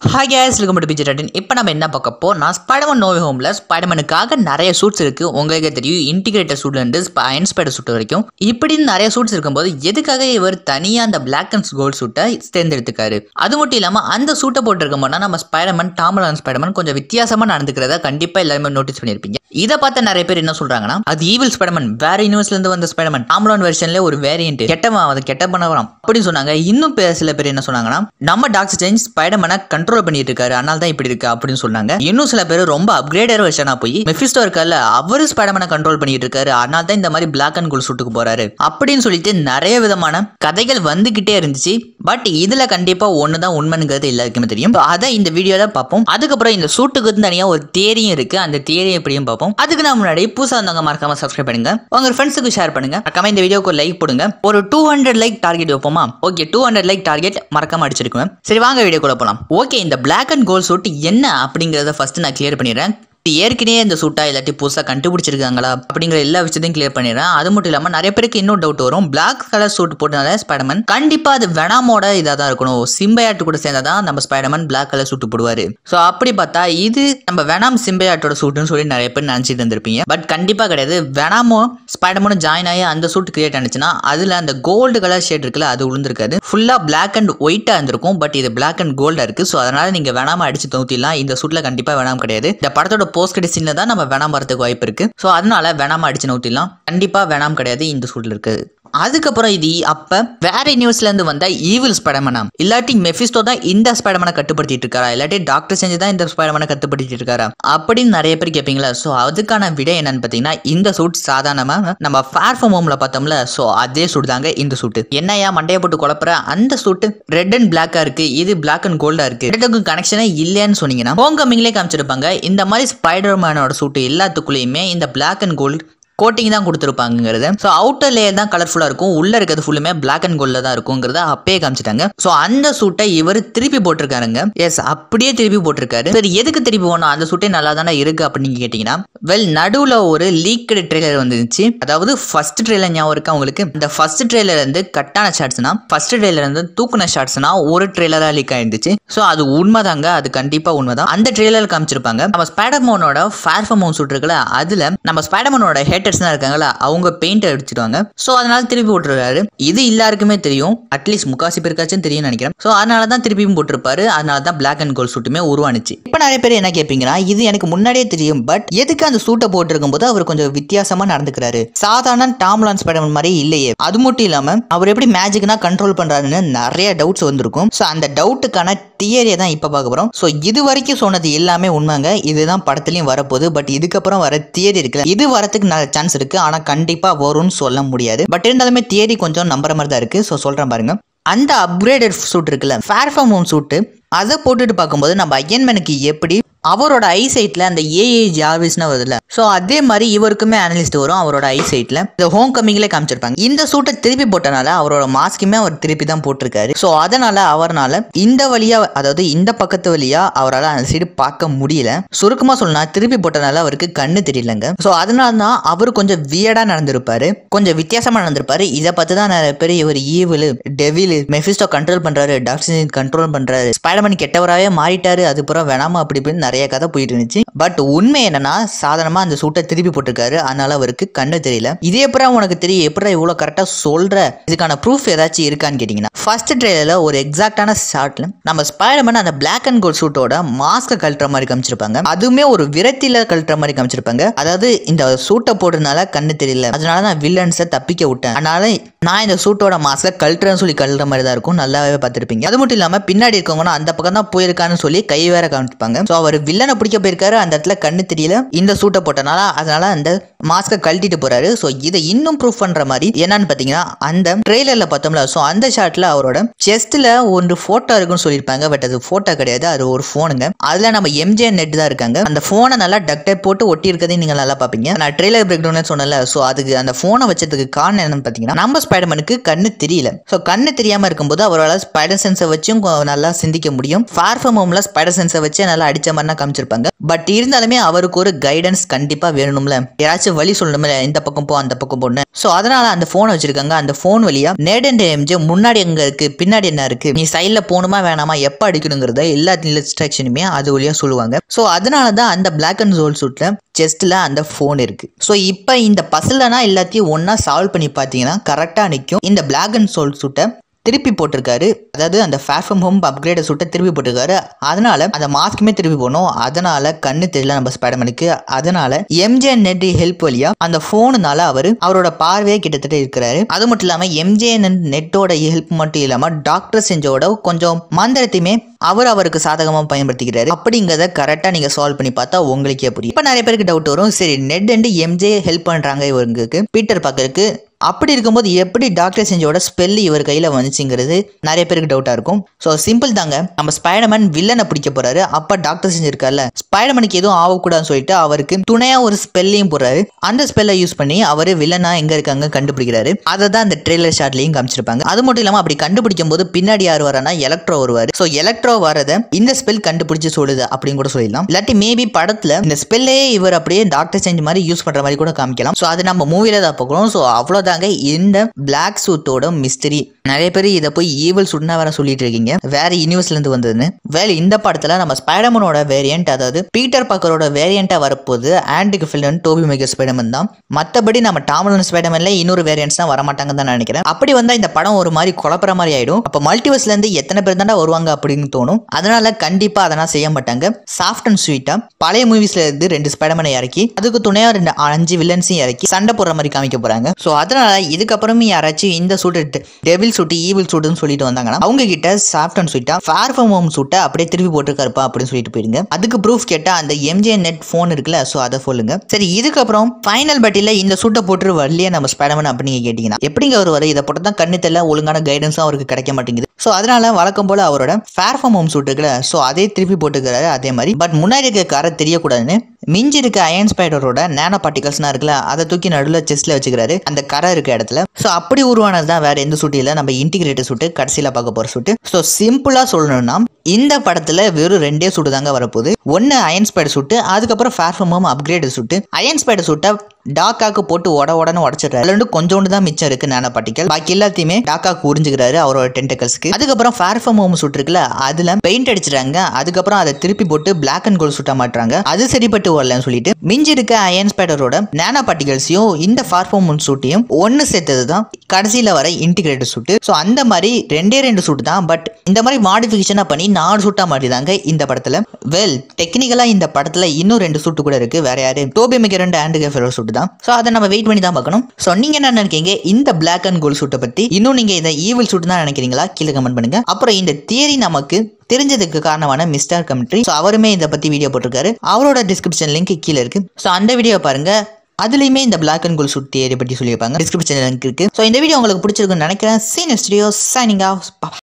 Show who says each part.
Speaker 1: hi guys welcome to PG இப்போ நம்ம என்ன பார்க்க போனால் ஸ்பைடர்மேன் நோவி ஹோமில் ஸ்பைடர்மேனுக்காக நிறைய சூட்ஸ் இருக்குது உங்களுக்கே தெரியும் இன்டிகிரேட்டர் சூட்லேருந்து இன்ஸ்பைடர் சூட் வரைக்கும் இப்படின்னு நிறைய சூட்ஸ் இருக்கும்போது எதுக்காக இவர் தனியாக அந்த பிளாக் அண்ட் கோல்ட் சூட்டை தேர்ந்தெடுத்துக்காரு அது மட்டும் இல்லாமல் அந்த சூட்டை போட்டிருக்க போனால் நம்ம ஸ்பைடர்மேன் டாமலான் ஸ்பைடர்மேன் கொஞ்சம் வித்தியாசமாக நடந்துக்கிறத கண்டிப்பாக எல்லாருமே நோட்டீஸ் பண்ணியிருப்பீங்க இதை பார்த்த நிறைய பேர் என்ன சொல்றாங்கன்னா அது ஈவில் ஸ்பைடர்மேன் வேற யூனிவர்ஸ்ல இருந்து வந்த ஸ்பைடர்மேன் டாமலான் வெர்ஷன்ல ஒரு வேரியன்ட் கெட்டவன் அதை கெட்ட பண்ணவராம் அப்படின்னு சொன்னாங்க இன்னும் பே- சில பேர் என்ன சொன்னாங்கன்னா நம்ம டாக்டர் சேஞ்ச் ஸ்பைடர்மேனை கண்ட்ரோல் பண்ணிட்டு இருக்காரு அதனால தான் இப்படி இருக்கு அப்படின்னு சொன்னாங்க இன்னும் சில பேர் ரொம்ப அப்கிரேடர் வெர்ஷனா போய் மெஃபிஸ்டோ இருக்கார்ல அவரு ஸ்பைடர்மேனை கண்ட்ரோல் பண்ணிட்டு இருக்காரு அதனால தான் இந்த மாதிரி பிளாக் அண்ட் கோல்ட் சூட்டுக்கு போறாரு அப்படின்னு சொல்லிட்டு நிறைய விதமான கதைகள் வந்துகிட்டே இருந்துச்சு பட் இதுல கண்டிப்பா ஒன்று தான் உண்மைங்கிறது எல்லாருக்குமே தெரியும் So, அதை இந்த வீடியோல பார்ப்போம் அதுக்கப்புறம் இந்த சூட்டுக்கு தனியா ஒரு தேரியும் இருக்கு அந்த தேரி எப்படியும் பார்ப்போம் அதுக்கு நான் முன்னாடி புதுசா வந்தவங்க மறக்காம சப்ஸ்கிரைப் பண்ணுங்க உங்க ஃப்ரெண்ட்ஸுக்கு ஷேர் பண்ணுங்க மறக்காம இந்த வீடியோக்கு ஒரு லைக் போடுங்க ஒரு டூ ஹண்ட்ரட் லைக் டார்கெட் வைப்போமா okay two hundred like target மறக்காம அடிச்சிருக்கேன் சரி வாங்க வீடியோக்குள்ள போலாம் ஓகே இந்த பிளாக் அண்ட் கோல்ட் சூட் என்ன அப்படிங்கறத ஃபர்ஸ்ட் நான் கிளியர் பண்ணிடுறேன் ஏற்கனவே இந்த சூட்டா இல்லாட்டி புதுசாக கண்டுபிடிச்சிருக்காங்களா அப்படிங்கிற எல்லா விஷயத்தையும் கிளியர் பண்ணிடுறேன் அது மட்டும் இல்லாமல் நிறைய பேருக்கு இன்னும் டவுட் வரும் பிளாக் கலர் சூட் போட்டனால ஸ்பைடர்மேன் கண்டிப்பா அது வெனாமோட இதாக தான் இருக்கணும் சிம்பையாட்டு கூட சேர்ந்தா தான் நம்ம ஸ்பைடர்மேன் பிளாக் கலர் சூட் போடுவாரு ஸோ அப்படி பார்த்தா இது நம்ம வெனாம் சிம்பையாட்டோட சூட்டுன்னு சொல்லி நிறைய பேர் நினச்சிட்டு இருந்திருப்பீங்க பட் கண்டிப்பாக கிடையாது வெனாமோ ஸ்பைடர்மேனும் ஜாயின் ஆகி அந்த சூட் கிரியேட் ஆனிச்சுன்னா அதில் அந்த கோல்டு கலர் ஷேட் இருக்குல்ல அது விழுந்திருக்காது ஃபுல்லாக பிளாக் அண்ட் ஒயிட்டாக இருந்திருக்கும் பட் இது பிளாக் அண்ட் கோல்டாக இருக்கு ஸோ அதனால நீங்க வேணாம அடிச்சு தூத்திடலாம் இந்த சூட்ல கண்டிப்பா வேணாம் கிடையாது இந்த படத்தோட போஸ்ட் கிரெடிட் சீன்ல தான் நம்ம வேணாம் வரதுக்கு வாய்ப்பு இருக்கு ஸோ அதனால வேணாம அடிச்சு நூத்திடலாம் கண்டிப்பா வேணாம் கிடையாது இந்த சூட்ல இருக்கு அதுக்கப்புறம் இது அப்ப வேற நியூஸ்ல இருந்து வந்த ஈவில் ஸ்பைடர்மனா இல்லாட்டி மெஃபிஸ்டோ தான் இந்த ஸ்பைடர்மனை கட்டுப்படுத்திட்டு இருக்காரா இல்லாட்டி டாக்டர் செஞ்சு தான் இந்த ஸ்பைடர்மனை கட்டுப்படுத்திட்டு இருக்காரா அப்படின்னு நிறைய பேர் கேட்பீங்களா ஸோ அதுக்கான விடை என்னன்னு பார்த்தீங்கன்னா இந்த சூட் சாதாரணமா நம்ம ஃபேர் ஃபார்ம் ஹோம்ல பார்த்தோம்ல ஸோ அதே சூட் தாங்க இந்த சூட் என்னையா மண்டையை போட்டு குழப்புற அந்த சூட் ரெட் அண்ட் பிளாக்கா இருக்கு இது பிளாக் அண்ட் கோல்டா இருக்கு ரெண்டுக்கும் கனெக்ஷனே இல்லைன்னு சொன்னீங்கன்னா ஹோம் கம்மிங்லேயே காமிச்சிருப்பாங்க இந்த மாதிரி ஸ்பைடர்மேனோட சூட் எல்லாத்துக்குள்ளேயுமே இந்த பிளாக் அண்ட் கோல்டு கோட்டிங் தான் கொடுத்துருப்பாங்கிறது ஸோ அவுட்டர் லேயர் தான் கலர்ஃபுல்லாக இருக்கும் உள்ள இருக்கிறது ஃபுல்லுமே பிளாக் அண்ட் கோல்டில் தான் இருக்குங்கிறத அப்பயே காமிச்சிட்டாங்க ஸோ அந்த சூட்டை இவர் திருப்பி போட்டிருக்காருங்க எஸ் அப்படியே திருப்பி போட்டிருக்காரு சரி எதுக்கு திருப்பி போகணும் அந்த சூட்டே நல்லா தானே இருக்கு அப்படின்னு நீங்க கேட்டிங்கன்னா வெல் நடுவில் ஒரு லீக்கடு ட்ரெய்லர் வந்துருச்சு அதாவது ஃபர்ஸ்ட் ட்ரெய்லர் ஞாபகம் இருக்கா உங்களுக்கு இந்த ஃபர்ஸ்ட் ட்ரெய்லர் வந்து கட்டான ஷார்ட்ஸ்னா ஃபர்ஸ்ட் ட்ரெய்லர் வந்து தூக்குன ஷார்ட்ஸ்னா ஒரு ட்ரெய்லராக லீக் ஆயிருந்துச்சு ஸோ அது உண்மைதாங்க அது கண்டிப்பாக உண்மைதான் அந்த ட்ரெய்லர் காமிச்சிருப்பாங்க நம்ம ஸ்பைடர்மோனோட ஃபேர் ஃபார்ம் சூட் இருக்குல்ல அதுல நம்ம ஸ்பைடர்மேனோட ஹேட்டர்ஸ்லாம் இருக்காங்களா அவங்க பெயிண்ட் அடிச்சிடுவாங்க ஸோ அதனால திருப்பி போட்டுருக்காரு இது எல்லாருக்குமே தெரியும் அட்லீஸ்ட் முக்காசி பேருக்காச்சும் தெரியும்னு நினைக்கிறேன் ஸோ அதனால தான் திருப்பியும் போட்டிருப்பாரு அதனால தான் பிளாக் அண்ட் கோல்ட் சூட்டுமே உருவானுச்சு இப்போ நிறைய பேர் என்ன கேட்பீங்கன்னா இது எனக்கு முன்னாடியே தெரியும் பட் எதுக்கு அந்த சூட்டை போட்டிருக்கும் போது அவர் கொஞ்சம் வித்தியாசமா நடந்துக்கிறாரு சாதாரண டாம்லான் ஸ்பைடர்மேன் மாதிரி இல்லையே அது மட்டும் இல்லாம அவர் எப்படி மேஜிக்னா கண்ட்ரோல் பண்றாருன்னு நிறைய டவுட்ஸ் வந்திருக்கும் ஸோ அந்த டவுட்டுக்கான தியரியை தான் இப்போ பார்க்க போறோம் ஸோ இது வரைக்கும் சொன்னது எல்லாமே உண்மைங்க இதுதான் படத்துலயும் வரப்போகுது பட் இதுக்கப்புறம் வர தியரி இருக்குல்ல இது வரதுக்கு நல்ல சான்ஸ் இருக்கு ஆனா கண்டிப்பா வரும்னு சொல்ல முடியாது பட் இருந்தாலுமே தியரி கொஞ்சம் நம்புற மாதிரி தான் இருக்கு ஸோ சொல்றேன் பாருங்க அந்த அப்கிரேடட் சூட் இருக்குல்ல ஃபேர் ஃபார்ம் ஹோம் சூட்டு அதை போட்டுட்டு பார்க்கும்போது நம்ம அய்யன்மேனுக்கு எப்படி அவரோட ஐ சைட்ல அந்த ஏஏ ஜார்விஸ்னா வருதுல்ல ஸோ அதே மாதிரி இவருக்குமே அனலிஸ்ட் வரும் அவரோட ஐ சைட்ல இந்த ஹோம் கம்மிங்ல காமிச்சிருப்பாங்க இந்த சூட்டை திருப்பி போட்டனால அவரோட மாஸ்க்குமே அவர் திருப்பி தான் போட்டிருக்காரு ஸோ அதனால அவர்னால இந்த வழியா அதாவது இந்த பக்கத்து வழியா அவரால் அந்த சைடு பார்க்க முடியல சுருக்கமா சொல்லணும்னா திருப்பி போட்டனால அவருக்கு கண்ணு தெரியலங்க ஸோ அதனால தான் அவர் கொஞ்சம் வியடா நடந்திருப்பாரு கொஞ்சம் வித்தியாசமா நடந்திருப்பாரு இதை பார்த்து தான் நிறைய பேர் இவர் ஈவில் டெவில் மெஃபிஸ்டோ கண்ட்ரோல் பண்றாரு டாக்டர் கண்ட்ரோல் பண்றாரு ஸ்பைடர்மேன் கெட்டவராகவே மாறிட்டாரு அதுக்கப்புறம் வேணாமா அப்படி இப்படின்னு நிறைய கதை போயிட்டு இருந்துச்சு பட் உண்மை என்னன்னா சாதாரணமா அந்த சூட்டை திருப்பி போட்டிருக்காரு அதனால அவருக்கு கண்ணு தெரியல இதே அப்புறம் உனக்கு தெரியும் எப்படி இவ்வளவு கரெக்டா சொல்ற இதுக்கான ப்ரூஃப் ஏதாச்சும் இருக்கான்னு கேட்டீங்கன்னா ஃபர்ஸ்ட் ட்ரெயிலர்ல ஒரு எக்ஸாக்டான ஷாட்ல நம்ம ஸ்பைடர்மேன் அந்த பிளாக் அண்ட் கோல்ட் சூட்டோட மாஸ்க கழட்டுற மாதிரி காமிச்சிருப்பாங்க அதுவுமே ஒரு விரத்தில கழட்டுற மாதிரி காமிச்சிருப்பாங்க அதாவது இந்த சூட்டை போடுறதுனால கண்ணு தெரியல அதனால நான் வில்லன்ஸை தப்பிக்க விட்டேன் அதனால நான் இந்த சூட்டோட மாஸ்க கழட்டுறேன்னு சொல்லி கழட்டுற மாதிரி தான் இருக்கும் நல்லாவே பார்த்துருப்பீங்க அது மட்டும் இல்லாம பின்னாடி இருக்கவங்கன்னா அந்த பக்கம் தான் போயிருக்கான்னு சொல்லி கை வேற காமிச்சிருப்பாங்க ஸோ அவர் வில்லனை பிடிக்க போயிருக்காரு அந்த இடத்துல கண்ணு தெரியல இந்த சூட்டை போட்டனால அதனால அந்த மாஸ்கை கழட்டிட்டு போறாரு ஸோ இதை இன்னும் ப்ரூஃப் பண்ற மாதிரி என்னன்னு பார்த்தீங்கன்னா அந்த ட்ரெய்லர்ல பார்த்தோம்ல ஸோ அந்த ஷாட்ல அவரோட செஸ்ட்ல ஒன்று போட்டோ இருக்குன்னு சொல்லியிருப்பாங்க பட் அது போட்டோ கிடையாது அது ஒரு ஃபோனுங்க அதுல நம்ம எம்ஜே நெட் தான் இருக்காங்க அந்த ஃபோனை நல்லா டக்டை போட்டு ஒட்டி இருக்கதையும் நீங்க நல்லா பார்ப்பீங்க நான் ட்ரெய்லர் பிரேக் டவுன் சொன்னல ஸோ அதுக்கு அந்த ஃபோனை வச்சதுக்கு காரணம் என்னன்னு பார்த்தீங்கன்னா நம்ம ஸ்பைடர்மேனுக்கு கண்ணு தெரியல ஸோ கண்ணு தெரியாம இருக்கும்போது அவரால் ஸ்பைடர் சென்ஸை வச்சும் கொ- நல்லா சிந்திக்க முடியும் ஃபார் ஃப்ரம் ஹோம்ல ஸ்பைடர் சென்ஸை வச்சு நல்லா அடிச்ச மாதிரி போறாருன்னா காமிச்சிருப்பாங்க பட் இருந்தாலுமே அவருக்கு ஒரு கைடன்ஸ் கண்டிப்பா வேணும்ல யாராச்சும் வழி சொல்லணும்ல இந்த பக்கம் போ அந்த பக்கம் போன்னு சோ அதனால அந்த போன் வச்சிருக்காங்க அந்த போன் வழியா நேடன் எம்ஜே முன்னாடி எங்க இருக்கு பின்னாடி என்ன இருக்கு நீ சைட்ல போகணுமா வேணாமா எப்ப அடிக்கணுங்கிறத எல்லா இன்ஸ்ட்ரக்ஷனுமே அது வழியா சொல்லுவாங்க சோ அதனால தான் அந்த பிளாக் அண்ட் சோல் சூட்ல செஸ்ட்ல அந்த ஃபோன் இருக்கு ஸோ இப்போ இந்த பசிலனா எல்லாத்தையும் ஒண்ணா சால்வ் பண்ணி பார்த்தீங்கன்னா கரெக்டாக நிற்கும் இந்த பிளாக் அண்ட் சோல் சூட்டை திருப்பி போட்டிருக்காரு அதாவது அந்த ஃபேர் ஃப்ரம் ஹோம் அப்கிரேட சுட்ட திருப்பி போட்டிருக்காரு அதனால அந்த மாஸ்க்குமே திருப்பி போடணும் அதனால கண்ணு தெரியல நம்ம ஸ்பைடர்மேனுக்கு அதனால எம்ஜே நெட் ஹெல்ப் வழியா அந்த ஃபோனுனால அவர் அவரோட பார்வையே கிட்டத்தட்ட இருக்கிறாரு அது மட்டும் இல்லாம எம்ஜே நெட்டோட ஹெல்ப் மட்டும் இல்லாம டாக்டர் செஞ்சோட கொஞ்சம் மந்திரத்தையுமே அவர் அவருக்கு சாதகமா பயன்படுத்திக்கிறாரு அப்படிங்கிறத கரெக்டா நீங்க சால்வ் பண்ணி பார்த்தா உங்களுக்கே புரியும் இப்ப நிறைய பேருக்கு டவுட் வரும் சரி நெட் அண்ட் எம்ஜே ஹெல்ப் பண்றாங்க இவங்களுக்கு பீட்டர் பார்க்கறதுக்கு அப்படி இருக்கும்போது எப்படி டாக்டர் செஞ்சோட ஸ்பெல் இவர் கையில் வந்துச்சுங்கிறது நிறைய பேருக்கு டவுட்டாக இருக்கும் ஸோ சிம்பிள் தாங்க நம்ம ஸ்பைடர்மேன் வில்லனை பிடிக்க போறாரு அப்போ டாக்டர் செஞ்சிருக்கார்ல ஸ்பைடர்மேனுக்கு எதுவும் ஆகக்கூடாதுன்னு சொல்லிட்டு அவருக்கு துணையாக ஒரு ஸ்பெல்லையும் போடுறாரு அந்த ஸ்பெல்லை யூஸ் பண்ணி அவர் வில்லனா எங்கே இருக்காங்க கண்டுபிடிக்கிறாரு அதை தான் அந்த ட்ரெய்லர் ஷாட்லையும் காமிச்சிருப்பாங்க அது மட்டும் இல்லாமல் அப்படி கண்டுபிடிக்கும் போது பின்னாடி யார் வரானா எலக்ட்ரோ வருவார் ஸோ எலக்ட்ரோ வரதை இந்த ஸ்பெல் கண்டுபிடிச்சு சொல்லுது அப்படின்னு கூட சொல்லிடலாம் இல்லாட்டி மேபி படத்தில் இந்த ஸ்பெல்லே இவர் அப்படியே டாக்டர் செஞ்ச மாதிரி யூஸ் பண்ணுற மாதிரி கூட காமிக்கலாம் ஸோ அது நம்ம மூவில தான் பார்க்குறோம் ஸோ அவ்வளோ தாங்க இந்த பிளாக் சூட்டோட மிஸ்டரி நிறைய பேர் இதை போய் ஈவல் சூட்னா வேற சொல்லிட்டு இருக்கீங்க வேற யூனிவர்ஸ்ல இருந்து வந்ததுன்னு வேற இந்த படத்துல நம்ம ஸ்பைடர்மனோட வேரியன்ட் அதாவது பீட்டர் பாக்கரோட வேரியண்டா வரப்போகுது ஆண்ட்ரிக் ஃபில்லன் டோபி மேகர் ஸ்பைடர்மன் தான் மற்றபடி நம்ம டாமலன் ஸ்பைடர்மன்ல இன்னொரு வேரியன்ட்ஸ் தான் வரமாட்டாங்கன்னு தான் நான் நினைக்கிறேன் அப்படி வந்தா இந்த படம் ஒரு மாதிரி குழப்பற மாதிரி ஆயிடும் அப்ப மல்டிவர்ஸ்ல இருந்து எத்தனை பேர் தாண்டா வருவாங்க அப்படின்னு தோணும் அதனால கண்டிப்பா அதெல்லாம் செய்ய மாட்டாங்க சாஃப்ட் அண்ட் ஸ்வீட்டா பழைய மூவிஸ்ல இருந்து ரெண்டு ஸ்பைடர்மனை இறக்கி அதுக்கு துணையா ரெண்டு அஞ்சு வில்லன்ஸையும் இறக்கி சண்டை போடுற மாதிரி காமிக்க போறாங்க ஸோ அதனால இதுக்கப்புறமே யாராச்சும் இந்த சூட்டு டெவில் சூட்டு ஈவில் சூட்டுன்னு சொல்லிட்டு வந்தாங்கன்னா அவங்க கிட்ட சாஃப்ட் அண்ட் ஸ்வீட்டா ஃபேர் ஃப்ரம் ஹோம் சூட்டை அப்படியே திருப்பி போட்டிருக்காருப்பா அப்படின்னு சொல்லிட்டு போயிருங்க அதுக்கு ப்ரூஃப் கேட்டா அந்த எம்ஜே நெட் ஃபோன் இருக்குல்ல ஸோ அதை சொல்லுங்க சரி இதுக்கப்புறம் ஃபைனல் பட்டியில இந்த சூட்டை போட்டு வரலையே நம்ம ஸ்பைடர்மேன் அப்படின்னு கேட்டீங்கன்னா எப்படிங்க அவர் வர இதை போட்டு தான் கண்ணு தெரியல ஒழுங்கான கைடன்ஸும் அவருக்கு கிடைக்க மாட்டேங்குது ஸோ அதனால வழக்கம் போல அவரோட ஃபேர் ஃப்ரம் ஹோம் சூட் இருக்குல்ல ஸோ அதே திருப்பி போட்டுக்கிறாரு அதே மாதிரி பட் முன்னாடி இருக்க காரை தெரியக்கூடாதுன்னு மிஞ்சி இருக்க அயன் ஸ்பைடரோட நேனோ பார்ட்டிகல்ஸ்னா இருக்குல்ல அதை தூக்கி நடுவில் செஸ்ட்ல வச்சுக்கிறாரு அந்த கரை இருக்க இடத்துல ஸோ அப்படி உருவானது தான் வேற எந்த சூட்டு இல்லை நம்ம இன்டிகிரேட்டர் சூட்டு கடைசியில் பார்க்க போற சூட்டு ஸோ சிம்பிளா சொல்லணும்னா இந்த படத்துல வெறும் ரெண்டே சூட்டு தாங்க வரப்போகுது ஒன்னு அயன் ஸ்பைடர் சூட்டு அதுக்கப்புறம் far from home upgrade suit iron spider சூட்டை டாக்காக்கு போட்டு உட உடனே உடச்சிடுறாரு அதுல இருந்து கொஞ்சோண்டு தான் மிச்சம் இருக்கு நானோ பார்ட்டிகல் பாக்கி எல்லாத்தையுமே டாக்காக்கு உறிஞ்சுக்கிறாரு அவரோட டென்டக்கல்ஸ்க்கு அதுக்கப்புறம் ஃபேர் ஃப்ரம் ஹோம் சூட் இருக்குல்ல அதுல பெயிண்ட் அடிச்சிடுறாங்க அதுக்கப்புறம் அதை திருப்பி போட்டு பிளாக் அண்ட் கோல்ட் சூட்டா மாட்டுறாங்க அது சரிப்பட்டு வரலன்னு சொல்லிட்டு மிஞ்சி இருக்க அயன் ஸ்பைடரோட நானோ பார்ட்டிகல்ஸையும் இந்த ஃபேர் ஃப்ரம் ஹோம் சூட்டையும் ஒன்னு சேர்த்தது தான் கடைசியில வர இன்டிகிரேட்டட் சூட்டு ஸோ அந்த மாதிரி ரெண்டே ரெண்டு சூட் தான் பட் இந்த மாதிரி மாடிஃபிகேஷனா பண்ணி நாலு சூட்டா மாட்டிதாங்க இந்த படத்துல வெல் டெக்னிக்கலா இந்த படத்துல இன்னும் ரெண்டு சூட்டு கூட இருக்கு வேற யாரு டோபி மிக ரெண்டு ஆண்டு கேஃபரோ சூட்டு தான் ஸோ அதை நம்ம வெயிட் பண்ணி தான் பார்க்கணும் ஸோ நீங்க என்ன நினைக்கிறீங்க இந்த பிளாக் அண்ட் கோல்ட் சூட்டை பத்தி இன்னும் நீங்க இந்த ஈவில் சூட் தான் நினைக்கிறீங்களா கீழே கமெண்ட் பண்ணுங்க அப்புறம் இந்த தியரி நமக்கு தெரிஞ்சதுக்கு காரணமான மிஸ்டர் கமெண்ட்ரி ஸோ அவருமே இதை பத்தி வீடியோ போட்டிருக்காரு அவரோட டிஸ்கிரிப்ஷன் லிங்க் கீழே இருக்கு ஸோ அந்த வீடியோ பாருங்க அதுலேயுமே இந்த black and gold suit theory பற்றி சொல்லியிருப்பாங்க டிஸ்கிரிப்ஷன் லிங்க் இருக்கு ஸோ இந்த வீடியோ உங்களுக்கு பிடிச்சிருக்குன்னு நினைக்கிறேன் சீன் ஸ்டுடியோ சைனிங் ஆஃப்